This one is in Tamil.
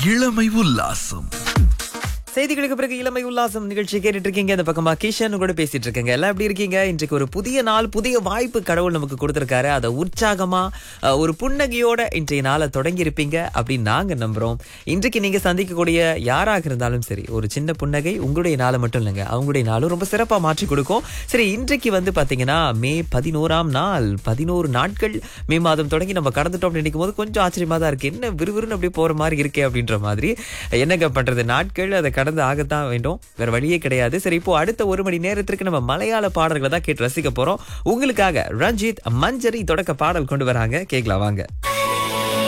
இளமை உல்லாசம் செய்திகளுக்கு பிறகு இளமை உல்லாசம் நிகழ்ச்சி கேட்டுட்டு இருக்கீங்க இந்த பக்கமா கிஷன் கூட பேசிட்டு இருக்கீங்க எல்லாம் எப்படி இருக்கீங்க இன்றைக்கு ஒரு புதிய நாள் புதிய வாய்ப்பு கடவுள் நமக்கு கொடுத்திருக்காரு அதை உற்சாகமா அஹ், ஒரு புன்னகையோட இன்றைய நாளை தொடங்கி இருப்பீங்க அப்படின்னு நாங்க நம்புறோம் இன்றைக்கு நீங்க சந்திக்கக்கூடிய யாராக இருந்தாலும் சரி ஒரு சின்ன புன்னகை உங்களுடைய நாளை மட்டும் இல்லைங்க அவங்களுடைய நாளும் ரொம்ப சிறப்பா மாற்றி கொடுக்கும் சரி இன்றைக்கு வந்து பாத்தீங்கன்னா மே பதினோராம் நாள் பதினோரு நாட்கள் மே மாதம் தொடங்கி நம்ம கடந்துட்டோம் அப்படின்னு நினைக்கும் போது கொஞ்சம் ஆச்சரியமா தான் இருக்கு என்ன விறுவிறுன்னு அப்படி போற மாதிரி இருக்கே அப்படின்ற மாதிரி என்னங்க பண்றது நாட்கள் அதை கடந்து ஆகத்தான் வேண்டும் வேற வழியே கிடையாது சரி இப்போ அடுத்த ஒரு மணி நேரத்திற்கு நம்ம மலையாள பாடல்களை தான் கேட்டு ரசிக்க போறோம் உங்களுக்காக ரஞ்சித் மஞ்சரி தொடக்க பாடல் கொண்டு வராங்க கேட்கலாம் வாங்க